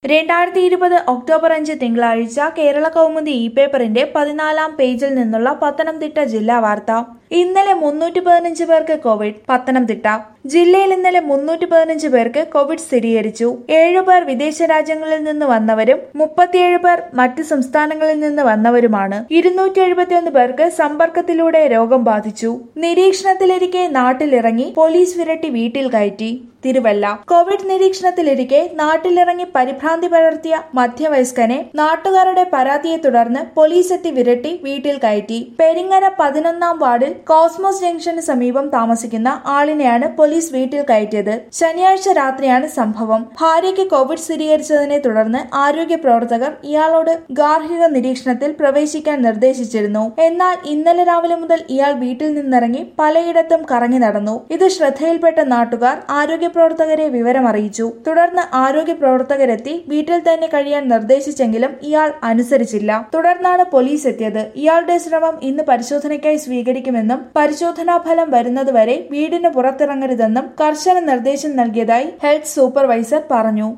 രണ്ടായിരത്തി ഇരുപത് ഒക്ടോബർ അഞ്ച് തിങ്കളാഴ്ച കേരള കൗമുദി ഇ പേപ്പറിന്റെ പതിനാലാം പേജിൽ നിന്നുള്ള പത്തനംതിട്ട ജില്ലാ വാർത്ത ഇന്നലെ മുന്നൂറ്റി പതിനഞ്ച് പേർക്ക് കോവിഡ് പത്തനംതിട്ട ജില്ലയിൽ ഇന്നലെ മുന്നൂറ്റി പതിനഞ്ച് പേർക്ക് കോവിഡ് സ്ഥിരീകരിച്ചു ഏഴുപേർ വിദേശ രാജ്യങ്ങളിൽ നിന്ന് വന്നവരും മുപ്പത്തിയേഴ് പേർ മറ്റ് സംസ്ഥാനങ്ങളിൽ നിന്ന് വന്നവരുമാണ് ഇരുന്നൂറ്റി എഴുപത്തിയൊന്ന് പേർക്ക് സമ്പർക്കത്തിലൂടെ രോഗം ബാധിച്ചു നിരീക്ഷണത്തിലിരിക്കെ നാട്ടിലിറങ്ങി പോലീസ് വിരട്ടി വീട്ടിൽ കയറ്റി തിരുവല്ല കോവിഡ് നിരീക്ഷണത്തിലിരിക്കെ നാട്ടിലിറങ്ങി പരിഭ്രാന്തി പടർത്തിയ മധ്യവയസ്കനെ നാട്ടുകാരുടെ പരാതിയെ തുടർന്ന് പോലീസ് എത്തി വിരട്ടി വീട്ടിൽ കയറ്റി പെരിങ്ങര പതിനൊന്നാം വാർഡിൽ കോസ്മോസ് ജംഗ്ഷന് സമീപം താമസിക്കുന്ന ആളിനെയാണ് പോലീസ് വീട്ടിൽ കയറ്റിയത് ശനിയാഴ്ച രാത്രിയാണ് സംഭവം ഭാര്യയ്ക്ക് കോവിഡ് സ്ഥിരീകരിച്ചതിനെ തുടർന്ന് ആരോഗ്യ പ്രവർത്തകർ ഇയാളോട് ഗാർഹിക നിരീക്ഷണത്തിൽ പ്രവേശിക്കാൻ നിർദ്ദേശിച്ചിരുന്നു എന്നാൽ ഇന്നലെ രാവിലെ മുതൽ ഇയാൾ വീട്ടിൽ നിന്നിറങ്ങി പലയിടത്തും കറങ്ങി നടന്നു ഇത് ശ്രദ്ധയിൽപ്പെട്ട നാട്ടുകാർ ആരോഗ്യ പ്രവർത്തകരെ വിവരമറിയിച്ചു തുടർന്ന് ആരോഗ്യ പ്രവർത്തകരെത്തി വീട്ടിൽ തന്നെ കഴിയാൻ നിർദ്ദേശിച്ചെങ്കിലും ഇയാൾ അനുസരിച്ചില്ല തുടർന്നാണ് പോലീസ് എത്തിയത് ഇയാളുടെ ശ്രമം ഇന്ന് പരിശോധനയ്ക്കായി സ്വീകരിക്കുമെന്നും പരിശോധനാ ഫലം വരുന്നതുവരെ വീടിന് പുറത്തിറങ്ങരുതെന്നും കർശന നിർദ്ദേശം നൽകിയതായി ഹെൽത്ത് സൂപ്പർവൈസർ പറഞ്ഞു